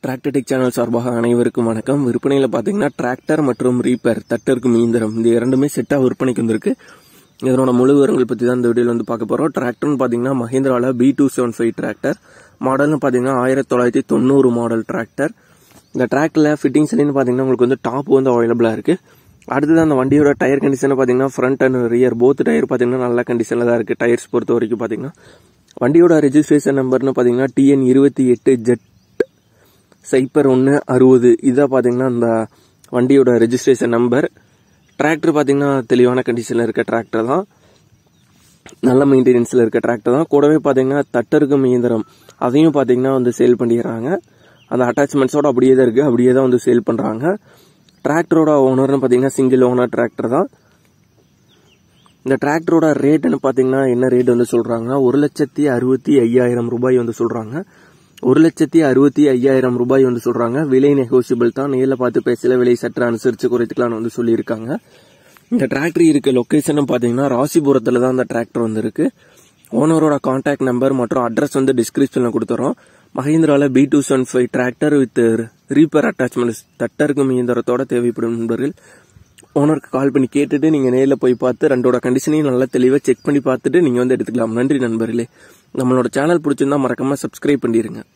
tractor tech channel சார்பாக அனைவருக்கும் வணக்கம் விற்பனையில் பார்த்தீங்கன்னா டிராக்டர் மற்றும் ரீப்பர் தட்டருக்கும் இயந்திரம் இந்த இரண்டுமே செட்டாக விற்பனைக்கு வந்திருக்கு இதனோட முழு விவரங்கள் பற்றி தான் இந்த வீடியோவில் வந்து பார்க்க போகிறோம் டிராக்டர்னு பார்த்தீங்கன்னா மஹேந்திராவில் B two seven five tractor மாடல்னு பார்த்தீங்கன்னா ஆயிரத்தி தொள்ளாயிரத்தி தொண்ணூறு மாடல் டிராக்டர் இந்த டிராக்டரில் ஃபிட்டிங்ஸ் பார்த்தீங்கன்னா உங்களுக்கு வந்து டாப் வந்து அவைலபிளாக இருக்குது அடுத்தது அந்த வண்டியோட டயர் கண்டிஷன் பார்த்தீங்கன்னா front and rear both tyre பார்த்தீங்கன்னா நல்ல கண்டிஷனில் தான் இருக்குது டயர்ஸ் பொறுத்த வரைக்கும் பார்த்தீங்கன்னா வண்டியோட ரெஜிஸ்ட்ரேஷன் நம்பர்னு பார்த்தீங்கன்னா டிஎன் இருபத்தி எட்டு ஜெட் சைப்பர் ஒன்று அறுபது இதான் பார்த்தீங்கன்னா அந்த வண்டியோட ரெஜிஸ்ட்ரேஷன் நம்பர் டிராக்டர் பார்த்தீங்கன்னா தெளிவான கண்டிஷனில் இருக்க டிராக்டர் தான் நல்ல மெயின்டெனன்ஸில் இருக்க டிராக்டர் தான் கூடவே பார்த்தீங்கன்னா தட்டருக்கும் இயந்திரம் அதையும் பார்த்தீங்கன்னா வந்து சேல் பண்ணிடுறாங்க அந்த அட்டாச்மெண்ட்ஸோட அப்படியே தான் இருக்குது அப்படியே தான் வந்து சேல் பண்ணுறாங்க டிராக்டரோட ஓனர்னு பார்த்தீங்கன்னா சிங்கிள் ஓனர் டிராக்டர் தான் இந்த டிராக்டரோட ரேட்டுன்னு பார்த்தீங்கன்னா என்ன ரேட் வந்து சொல்கிறாங்கன்னா ஒரு லட்சத்தி அறுபத்தி ஐயாயிரம் ரூபாய் வந்து சொல்கிறாங்க ஒரு லட்சத்தி அறுபத்தி ஐயாயிரம் ரூபாய் வந்து சொல்கிறாங்க விலை நெகோசியபிள் தான் நேரில் பார்த்து பேசல விலை சற்று அனுசரித்து குறைத்துக்கலாம்னு வந்து சொல்லியிருக்காங்க இந்த டிராக்டர் இருக்க லொக்கேஷன் பார்த்தீங்கன்னா ராசிபுரத்தில் தான் அந்த டிராக்டர் வந்து இருக்கு ஓனரோட கான்டாக்ட் நம்பர் மற்றும் அட்ரஸ் வந்து டிஸ்கிரிப்ஷனில் கொடுத்துறோம் மஹேந்திராவில் B two seven five tractor with reaper attachment தட்டருக்கும் இயந்திரத்தோட தேவைப்படும் நண்பர்கள் ஓனருக்கு கால் பண்ணி கேட்டுட்டு நீங்கள் நேரில் போய் பார்த்து ரெண்டோட கண்டிஷனையும் நல்லா தெளிவாக செக் பண்ணி பார்த்துட்டு நீங்கள் வந்து எடுத்துக்கலாம் நன்றி நண்பர்களே நம்மளோட சேனல் பிடிச்சிருந்தா மறக்காம சப்ஸ்கிரைப் பண்ணிடுங்க